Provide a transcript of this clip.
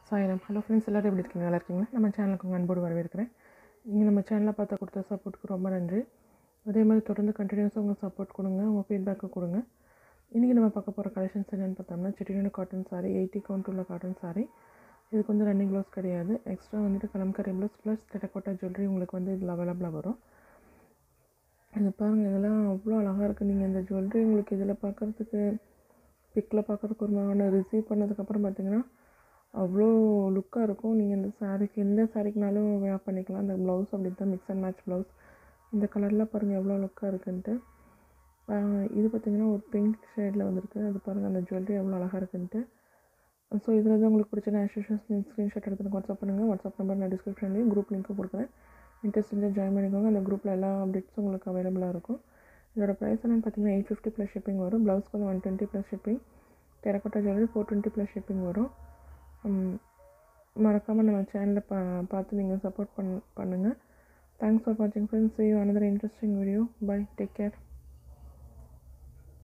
Sairam hello friends எல்லோரும் எப்படி இருக்கீங்க நல்லா இருக்கீங்களா நம்ம சேனலுக்கு உங்கள் அன்போடு வரவேற்கிறேன் நீங்கள் நம்ம சேனலை பார்த்து கொடுத்த சப்போர்ட்டுக்கு ரொம்ப நன்றி அதே மாதிரி தொடர்ந்து கண்டினியூஸாக உங்கள் சப்போர்ட் கொடுங்க உங்கள் ஃபீட்பேக்கு கொடுங்க இன்றைக்கி நம்ம பார்க்க போகிற கலெக்ஷன்ஸ் என்னென்னு பார்த்தோம்னா சிட்டியோட காட்டன் சாரி எயிட்டி கவுண்ட் உள்ள காட்டன் சாரி இதுக்கு வந்து ரன்னிங் ப்ளவுஸ் கிடையாது எக்ஸ்ட்ரா வந்துட்டு Kalamkari blouse plus terracotta jewellery உங்களுக்கு வந்து இதில் அவைலபிளாக வரும் இது பாருங்கள் இதெல்லாம் அவ்வளோ அழகாக இருக்குது நீங்கள் இந்த ஜுவல்லரி உங்களுக்கு இதில் பார்க்குறதுக்கு பிக்கில் பார்க்குறதுக்கு ஒரு மாதிரி ரிசீவ் பண்ணதுக்கப்புறம் பார்த்தீங்கன்னா அவ்வளோ லுக்காக இருக்கும் நீங்கள் இந்த சாரீக்கு எந்த சாரீக்குனாலும் வேர் பண்ணிக்கலாம் அந்த ப்ளவுஸ் அப்படி தான் மிக்ஸ் அண்ட் மேட்ச் ப்ளவுஸ் இந்த கலரில் பாருங்கள் எவ்வளோ லுக்காக இருக்குன்ட்டு இது பார்த்திங்கன்னா ஒரு பிங்க் ஷேடில் வந்திருக்கு அது பாருங்கள் அந்த ஜுவல்லரி எவ்வளோ அழகாக இருக்குன்ட்டு ஸோ இதில் தான் உங்களுக்கு பிடிச்ச ஆஷிஷஸ் ஸ்க்ரீன்ஷாட் எடுத்து எனக்கு வாட்ஸ்அப் பண்ணுங்கள் வாட்ஸ்அப் நம்பர் நான் டிஸ்கிரிப்ஷன்லேயும் குரூப் லிங்க்கும் கொடுக்குறேன் இன்ட்ரெஸ்ட் இருந்தால் ஜாயின் பண்ணிக்கோங்க அந்த குரூப்பில் எல்லா அப்டேட்ஸும் உங்களுக்கு அவைலபிளாக இருக்கும் இதோட ப்ரைஸ் என்னென்னு பார்த்தீங்கன்னா எயிட் ஃபிஃப்டி ப்ளஸ் ஷிப்பிங் வரும் ப்ளவுஸ்க்கு வந்து one twenty plus shipping terracotta jewellery four twenty plus shipping வரும் மறக்காமல் நம்ம சேனலை பா பார்த்து நீங்கள் சப்போர்ட் பண் பண்ணுங்கள் தேங்க்ஸ் ஃபார் வாட்சிங் friends you another interesting video bye take care